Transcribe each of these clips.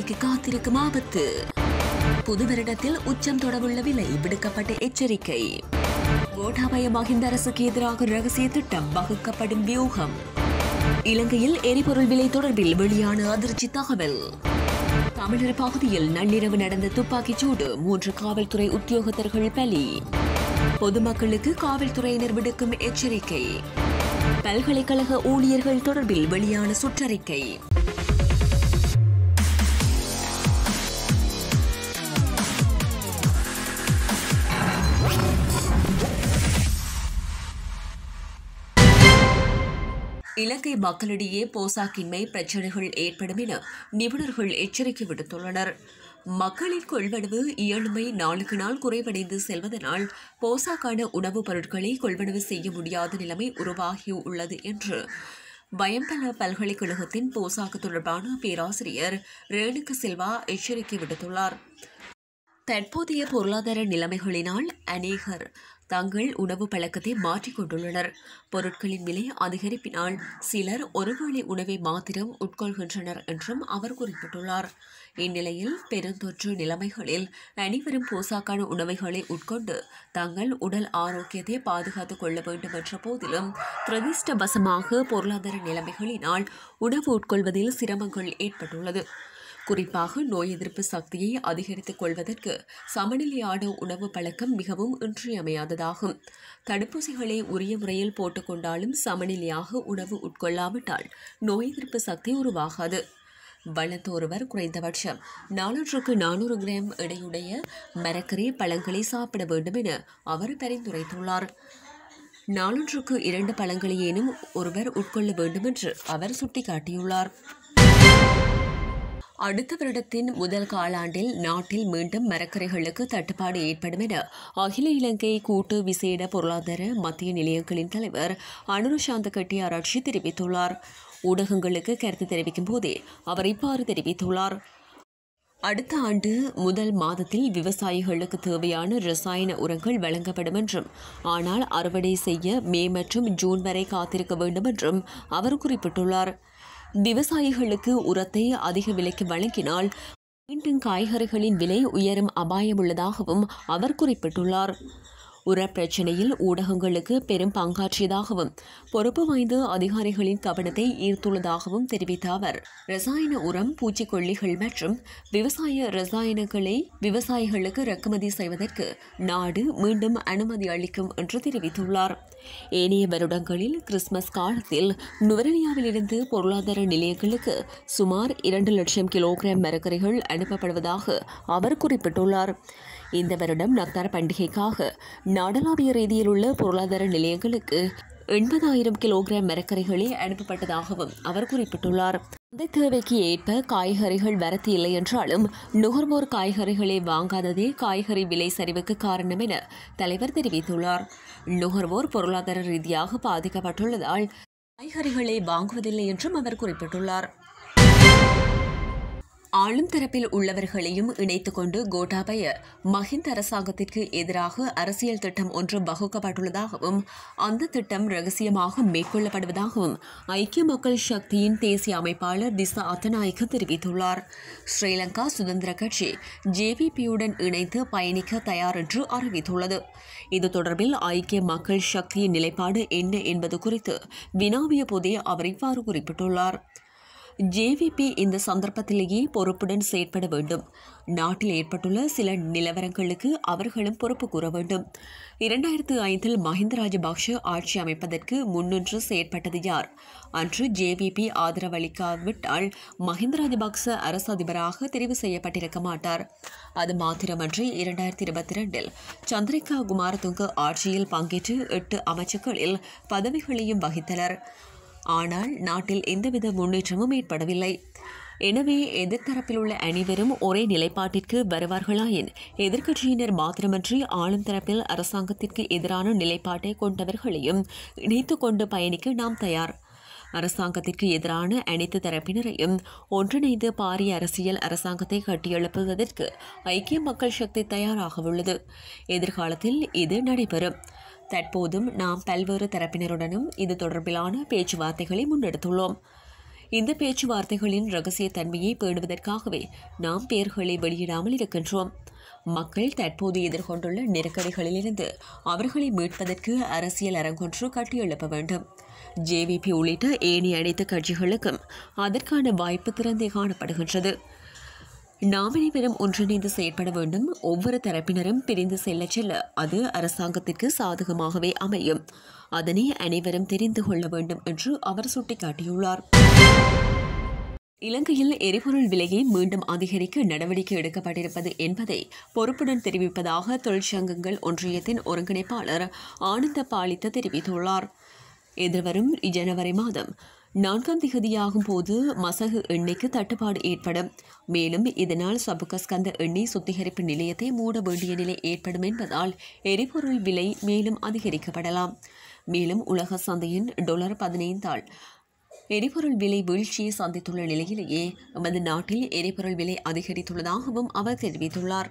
மழைக்கு காத்திருக்கும் ஆபத்து புது வருடத்தில் உச்சம் தொடவுள்ள விலை விடுக்கப்பட்ட எச்சரிக்கை கோட்டாபய மஹிந்த அரசுக்கு எதிராக ரகசிய திட்டம் வகுக்கப்படும் வியூகம் இலங்கையில் எரிபொருள் விலை தொடர்பில் வெளியான அதிர்ச்சி தகவல் தமிழர் பகுதியில் நள்ளிரவு நடந்த துப்பாக்கிச் சூடு மூன்று காவல்துறை உத்தியோகத்தர்கள் பலி பொதுமக்களுக்கு காவல்துறையினர் விடுக்கும் எச்சரிக்கை பல்கலைக்கழக ஊழியர்கள் தொடர்பில் வெளியான சுற்றறிக்கை இலங்கை மக்களிடையே போசாக்கின்மை பிரச்சனைகள் ஏற்படும் என நிபுணர்கள் எச்சரிக்கை விடுத்துள்ளனர் மக்களின் கொள்வனவு இயலுமை நாளுக்கு நாள் குறைவடைந்து செல்வதனால் போசாக்கான உணவுப் பொருட்களை கொள்வனவு செய்ய முடியாத நிலைமை உருவாகியுள்ளது என்று பயம்பல பல்கலைக்கழகத்தின் போசாக்கு தொடர்பான பேராசிரியர் ரேணுக சில்வா எச்சரிக்கை விடுத்துள்ளார் தற்போதைய பொருளாதார நிலைமைகளினால் அநேகர் தங்கள் உணவு பழக்கத்தை மாற்றிக் கொண்டுள்ளனர் பொருட்களின் விலை அதிகரிப்பினால் சிலர் ஒருவேளை உணவை மாத்திரம் உட்கொள்கின்றனர் என்றும் அவர் குறிப்பிட்டுள்ளார் இந்நிலையில் பெருந்தொற்று நிலைமைகளில் அனைவரும் போசாக்கான உணவுகளை உட்கொண்டு தங்கள் உடல் ஆரோக்கியத்தை பாதுகாத்துக் கொள்ள வேண்டும் என்ற போதிலும் துரதிர்ஷ்டவசமாக பொருளாதார நிலைமைகளினால் உணவு உட்கொள்வதில் சிரமங்கள் ஏற்பட்டுள்ளது குறிப்பாக நோய் எதிர்ப்பு சக்தியை அதிகரித்துக் கொள்வதற்கு சமநிலையான உணவு பழக்கம் மிகவும் இன்றியமையாததாகும் தடுப்பூசிகளை உரிய முறையில் போட்டுக்கொண்டாலும் சமநிலையாக உணவு உட்கொள்ளாவிட்டால் நோய் எதிர்ப்பு சக்தி உருவாகாது வளர்ந்தோருவர் குறைந்தபட்சம் நானூற்றுக்கு நானூறு கிராம் எடையுடைய மரக்கறி பழங்களை சாப்பிட வேண்டும் என அவர் பரிந்துரைத்துள்ளார் நானூற்றுக்கு இரண்டு பழங்களையேனும் ஒருவர் உட்கொள்ள வேண்டும் என்று அவர் சுட்டிக்காட்டியுள்ளார் அடுத்த வருடத்தின் முதல் காலாண்டில் நாட்டில் மீண்டும் மரக்கரைகளுக்கு தட்டுப்பாடு ஏற்படும் என அகில இலங்கை கூட்டு விசேட பொருளாதார மத்திய நிலையங்களின் தலைவர் அனுருஷாந்த கட்டி ஆராய்ச்சி தெரிவித்துள்ளார் ஊடகங்களுக்கு கருத்து தெரிவிக்கும் போதே அவர் இவ்வாறு தெரிவித்துள்ளார் அடுத்த ஆண்டு முதல் மாதத்தில் விவசாயிகளுக்கு தேவையான ரசாயன உரங்கள் வழங்கப்படும் என்றும் ஆனால் அறுவடை செய்ய மே மற்றும் ஜூன் வரை காத்திருக்க வேண்டும் என்றும் அவர் குறிப்பிட்டுள்ளார் விவசாயிகளுக்கு உரத்தை அதிக விலைக்கு வழங்கினால் மீண்டும் காய்கறிகளின் விலை உயரும் அபாயம் உள்ளதாகவும் அவர் குறிப்பிட்டுள்ளார் உர பிரச்சினையில் ஊடகங்களுக்கு பெரும் பங்காற்றியதாகவும் பொறுப்பு வாய்ந்த அதிகாரிகளின் கவனத்தை ஈர்த்துள்ளதாகவும் தெரிவித்த அவர் ரசாயன உரம் பூச்சிக்கொல்லிகள் மற்றும் விவசாய ரசாயனங்களை விவசாயிகளுக்கு இறக்குமதி செய்வதற்கு நாடு மீண்டும் அனுமதி அளிக்கும் என்று தெரிவித்துள்ளார் ஏனைய வருடங்களில் கிறிஸ்துமஸ் காலத்தில் நுவரெலியாவிலிருந்து பொருளாதார நிலையங்களுக்கு சுமார் இரண்டு லட்சம் கிலோகிராம் மரக்கறிகள் அனுப்பப்படுவதாக அவர் குறிப்பிட்டுள்ளார் இந்த வருடம் நத்தார் பண்டிகைக்காக நாடளாவிய ரீதியில் உள்ள பொருளாதார நிலையங்களுக்கு எண்பதாயிரம் கிலோகிராம் மரக்கறிகளே அனுப்பப்பட்டதாகவும் அவர் குறிப்பிட்டுள்ளார் அந்த தேவைக்கு ஏற்ப காய்கறிகள் வரத்து இல்லை என்றாலும் நுகர்வோர் காய்கறிகளை வாங்காததே காய்கறி விலை சரிவுக்கு காரணம் என தலைவர் தெரிவித்துள்ளார் நுகர்வோர் பொருளாதார ரீதியாக பாதிக்கப்பட்டுள்ளதால் காய்கறிகளை வாங்குவதில்லை என்றும் அவர் குறிப்பிட்டுள்ளார் ஆளும் தரப்பில் உள்ளவர்களையும் இணைத்துக் கொண்டு கோட்டாபய மஹிந்த அரசாங்கத்திற்கு எதிராக அரசியல் திட்டம் ஒன்று வகுக்கப்பட்டுள்ளதாகவும் அந்த திட்டம் ரகசியமாக மேற்கொள்ளப்படுவதாகவும் ஐக்கிய மக்கள் சக்தியின் தேசிய அமைப்பாளர் திசா அத்தநாயக்க தெரிவித்துள்ளார் ஸ்ரீலங்கா சுதந்திர கட்சி ஜேவிபியுடன் இணைந்து பயணிக்க தயார் என்று அறிவித்துள்ளது இது தொடர்பில் ஐக்கிய மக்கள் சக்தியின் நிலைப்பாடு என்ன என்பது குறித்து வினாவிய போதே அவர் இவ்வாறு குறிப்பிட்டுள்ளார் ஜேவிபி இந்த சந்தர்ப்பத்திலேயே பொறுப்புடன் செயற்பட வேண்டும் நாட்டில் ஏற்பட்டுள்ள சில நிலவரங்களுக்கு அவர்களும் பொறுப்பு கூற வேண்டும் இரண்டாயிரத்து ஐந்தில் மஹிந்த ராஜபக்ஷ ஆட்சி அமைப்பதற்கு முன்னின்று செயற்பட்டது யார் அன்று ஜேவிபி ஆதரவளிக்காவிட்டால் மஹிந்த ராஜபக்ச அரசு அதிபராக தெரிவு செய்யப்பட்டிருக்க மாட்டார் அது மாத்திரமன்றி இரண்டாயிரத்தி இருபத்தி ரெண்டில் சந்திரிகா குமாரதுங்க ஆட்சியில் பங்கேற்று எட்டு அமைச்சுக்களில் பதவிகளையும் வகித்தனர் ஆனால் நாட்டில் எந்தவித முன்னேற்றமும் ஏற்படவில்லை எனவே எதிர்த்தரப்பில் உள்ள அனைவரும் ஒரே நிலைப்பாட்டிற்கு வருவார்களாயின் எதிர்க்கட்சியினர் மாத்திரமன்றி ஆளும் தரப்பில் அரசாங்கத்திற்கு எதிரான நிலைப்பாட்டை கொண்டவர்களையும் இணைத்து கொண்டு பயணிக்க நாம் தயார் அரசாங்கத்திற்கு எதிரான அனைத்து தரப்பினரையும் ஒன்றிணைந்து பாரிய அரசியல் அரசாங்கத்தை கட்டியெழுப்புவதற்கு ஐக்கிய மக்கள் சக்தி தயாராக உள்ளது எதிர்காலத்தில் இது நடைபெறும் தற்போதும் நாம் பல்வேறு தரப்பினருடனும் இது தொடர்பிலான பேச்சுவார்த்தைகளை முன்னெடுத்துள்ளோம் இந்த பேச்சுவார்த்தைகளின் ரகசியத்தன்மையை பேணுவதற்காகவே நாம் பெயர்களை வெளியிடாமல் இருக்கின்றோம் மக்கள் தற்போது எதிர்கொண்டுள்ள நெருக்கடிகளிலிருந்து அவர்களை மீட்பதற்கு அரசியல் அரங்கொன்று கட்டியெழுப்ப வேண்டும் ஜேவிபி உள்ளிட்ட ஏனைய அனைத்து கட்சிகளுக்கும் அதற்கான வாய்ப்பு திறந்தே காணப்படுகின்றது நாம் அனைவரும் ஒன்றிணைந்து செயற்பட வேண்டும் ஒவ்வொரு தரப்பினரும் பிரிந்து செல்ல செல்ல அது அரசாங்கத்திற்கு சாதகமாகவே அமையும் அதனை அனைவரும் தெரிந்து கொள்ள வேண்டும் என்று அவர் சுட்டிக்காட்டியுள்ளார் இலங்கையில் எரிபொருள் விலையை மீண்டும் அதிகரிக்க நடவடிக்கை எடுக்கப்பட்டிருப்பது என்பதை பொறுப்புடன் தெரிவிப்பதாக தொழிற்சங்கங்கள் ஒன்றியத்தின் ஒருங்கிணைப்பாளர் ஆனந்த பாலித்த தெரிவித்துள்ளார் எதிர்வரும் ஜனவரி மாதம் நான்காம் திகதியாகும் போது மசகு எண்ணெய்க்கு தட்டுப்பாடு ஏற்படும் மேலும் இதனால் சபுகஸ்கந்த எண்ணெய் சுத்திகரிப்பு நிலையத்தை மூட வேண்டிய நிலை ஏற்படும் என்பதால் எரிபொருள் விலை மேலும் அதிகரிக்கப்படலாம் மேலும் உலக சந்தையின் டொலர் பதினைந்தால் எரிபொருள் விலை வீழ்ச்சியை சந்தித்துள்ள நிலையிலேயே நமது நாட்டில் எரிபொருள் விலை அதிகரித்துள்ளதாகவும் அவர் தெரிவித்துள்ளார்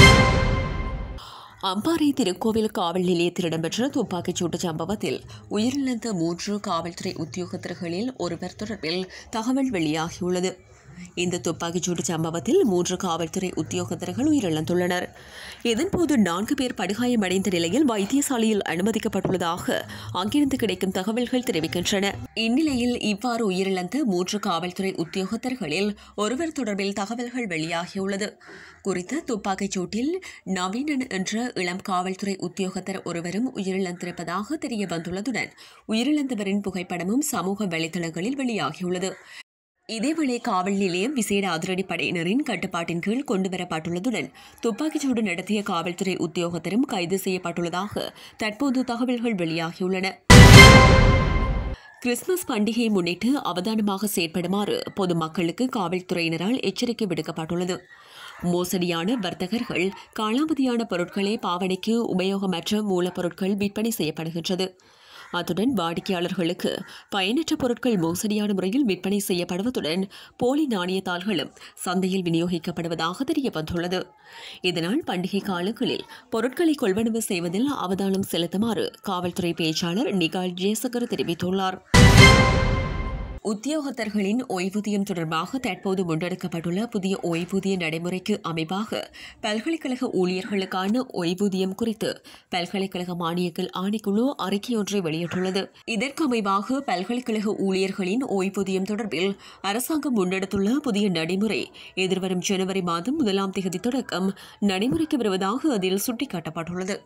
அம்பாறை திருக்கோவில் காவல் நிலையத்தில் இடம்பெற்ற துப்பாக்கிச் சூட்டு சம்பவத்தில் உயிரிழந்த மூன்று காவல்துறை உத்தியோகத்தர்களில் ஒருவர் தொடர்பில் தகவல் வெளியாகியுள்ளது இந்த துப்பாக்கிச்சூடு சம்பவத்தில் மூன்று காவல்துறை உத்தியோகத்தர்கள் உயிரிழந்துள்ளனர் இதன்போது நான்கு பேர் படுகாயமடைந்த நிலையில் வைத்தியசாலையில் அனுமதிக்கப்பட்டுள்ளதாக அங்கிருந்து கிடைக்கும் தகவல்கள் தெரிவிக்கின்றன இந்நிலையில் இவ்வாறு உயிரிழந்த மூன்று காவல்துறை உத்தியோகத்தர்களில் ஒருவர் தொடர்பில் தகவல்கள் வெளியாகியுள்ளது குறித்த துப்பாக்கிச் சூட்டில் நவீனன் என்ற இளம் காவல்துறை உத்தியோகத்தர் ஒருவரும் உயிரிழந்திருப்பதாக தெரிய வந்துள்ளதுடன் உயிரிழந்தவரின் புகைப்படமும் சமூக வலைதளங்களில் வெளியாகியுள்ளது இதேவேளை காவல் நிலையம் விசேட அதிரடிப்படையினரின் கட்டுப்பாட்டின் கீழ் கொண்டுவரப்பட்டுள்ளதுடன் துப்பாக்கிச்சூடு நடத்திய காவல்துறை உத்தியோகத்தரும் கைது செய்யப்பட்டுள்ளதாக தற்போது தகவல்கள் வெளியாகியுள்ளன கிறிஸ்துமஸ் பண்டிகையை முன்னிட்டு அவதானமாக செயற்படுமாறு பொதுமக்களுக்கு காவல்துறையினரால் எச்சரிக்கை விடுக்கப்பட்டுள்ளது மோசடியான வர்த்தகர்கள் காலாவதியான பொருட்களை பாவனைக்கு உபயோகமற்ற மூலப்பொருட்கள் விற்பனை செய்யப்படுகின்றது அத்துடன் வாடிக்கையாளர்களுக்கு பயனற்ற பொருட்கள் மோசடியான முறையில் விற்பனை செய்யப்படுவதுடன் போலி நாணயத்தாள்களும் சந்தையில் விநியோகிக்கப்படுவதாக தெரிய வந்துள்ளது இதனால் பண்டிகை காலங்களில் பொருட்களை கொள்வனவு செய்வதில் அவதானம் செலுத்துமாறு காவல்துறை பேச்சாளர் நிகால் ஜேசகர் தெரிவித்துள்ளார் உத்தியோகத்தர்களின் ஓய்வூதியம் தொடர்பாக தற்போது முன்னெடுக்கப்பட்டுள்ள புதிய ஓய்வூதிய நடைமுறைக்கு அமைவாக பல்கலைக்கழக ஊழியர்களுக்கான ஓய்வூதியம் குறித்து பல்கலைக்கழக மானியங்கள் ஆணைக்குழு அறிக்கையொன்றை வெளியிட்டுள்ளது இதற்கு அமைவாக பல்கலைக்கழக ஊழியர்களின் ஓய்வூதியம் தொடர்பில் அரசாங்கம் முன்னெடுத்துள்ள புதிய நடைமுறை எதிர்வரும் ஜனவரி மாதம் முதலாம் தேதி தொடக்கம் நடைமுறைக்கு வருவதாக அதில் சுட்டிக்காட்டப்பட்டுள்ளது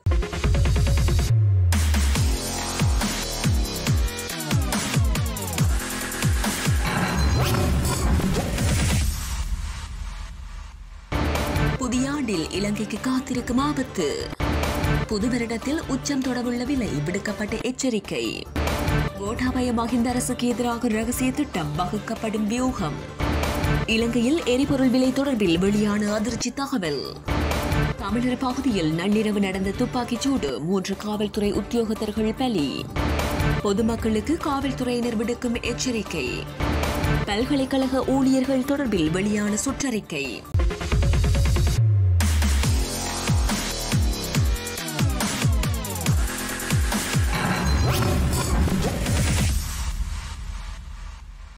புதிய ஆண்டில் இலங்கைக்கு காத்திருக்கும் ஆபத்து புது வருடத்தில் உச்சம் தொடவுள்ள விலை விடுக்கப்பட்ட எச்சரிக்கை கோட்டாபய மஹிந்த அரசுக்கு எதிராக ரகசிய திட்டம் வகுக்கப்படும் வியூகம் இலங்கையில் எரிபொருள் விலை தொடர்பில் வெளியான அதிர்ச்சி தகவல் தமிழர் பகுதியில் நள்ளிரவு நடந்த துப்பாக்கிச் சூடு மூன்று காவல்துறை உத்தியோகத்தர்கள் பலி பொதுமக்களுக்கு காவல்துறையினர் விடுக்கும் எச்சரிக்கை பல்கலைக்கழக ஊழியர்கள் தொடர்பில் வெளியான சுற்றறிக்கை